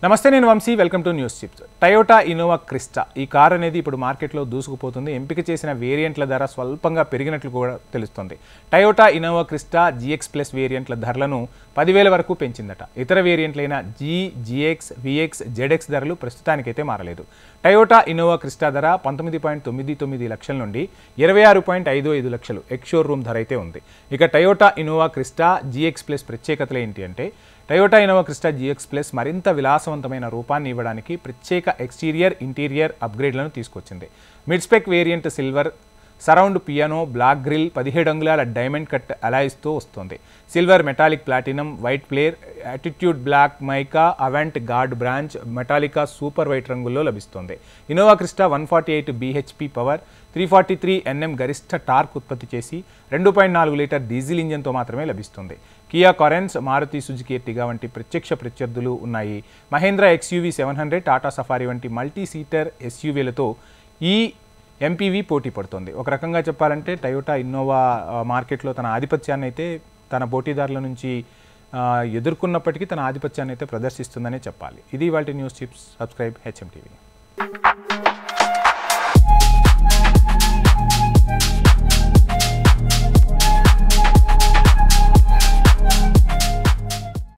నమస్తే నేను Vamshi welcome to News Chips Toyota Innova Crysta ఈ కార్ అనేది ఇప్పుడు మార్కెట్లో దూసుకుపోతుంది ఎంపిక చేసిన వేరియంట్ల ధర స్వల్పంగా పెరిగినట్లు కూడా తెలుస్తుంది Toyota Innova Crysta GX plus వేరియంట్ల ధరలను పదివేల వరకు పెంచిందట ఇతర వేరియంట్లైన జీ జిఎక్స్ విఎక్స్ జెడ్ఎక్స్ ధరలు ప్రస్తుతానికైతే మారలేదు టయోటా ఇన్నోవా క్రిస్టా ధర పంతొమ్మిది పాయింట్ తొమ్మిది తొమ్మిది లక్షల నుండి ఇరవై ఆరు పాయింట్ ఐదు ఐదు లక్షలు ఎక్స్ రూమ్ ధర అయితే ఉంది ఇక Toyota Innova Crysta GX plus ప్రత్యేకతలు ఏంటి అంటే Toyota Innova Crysta GX plus మరింత విలాసవంతమైన రూపాన్ని ఇవ్వడానికి ప్రత్యేక ఎక్స్టీరియర్ ఇంటీరియర్ అప్గ్రేడ్లను తీసుకొచ్చింది mid spec variant silver surround piano black grille పదిహేడు అంగుళాల డైమండ్ కట్ అలాయిస్తో వస్తుంది silver metallic platinum white pearl attitude black mica avant garde bronze metallic super white రంగుల్లో లభిస్తుంది Innova Crysta one forty eight BHP power three forty three NM గరిష్ట torque ఉత్పత్తి చేసి రెండు పాయింట్ నాలుగు లీటర్ డీజిల్ ఇంజన్తో మాత్రమే లభిస్తుంది Kia Carens Maruti Suzuki Ertiga వంటి ప్రత్యక్ష ప్రత్యర్థులు ఉన్నాయి Mahindra XUV seven hundred Tata Safari వంటి మల్టీ సీటర్ ఎస్యూవీలతో ఈ ఎంపీవీ పోటీ పడుతుంది ఒక రకంగా చెప్పాలంటే టయోటా ఇన్నోవా ఆ, మార్కెట్లో తన ఆధిపత్యాన్ని అయితే తన పోటీదారుల నుంచి ఆ, ఎదుర్కొన్నప్పటికీ తన ఆధిపత్యాన్ని అయితే ప్రదర్శిస్తుందనే చెప్పాలి ఇది వాటి News Chips subscribe HM TV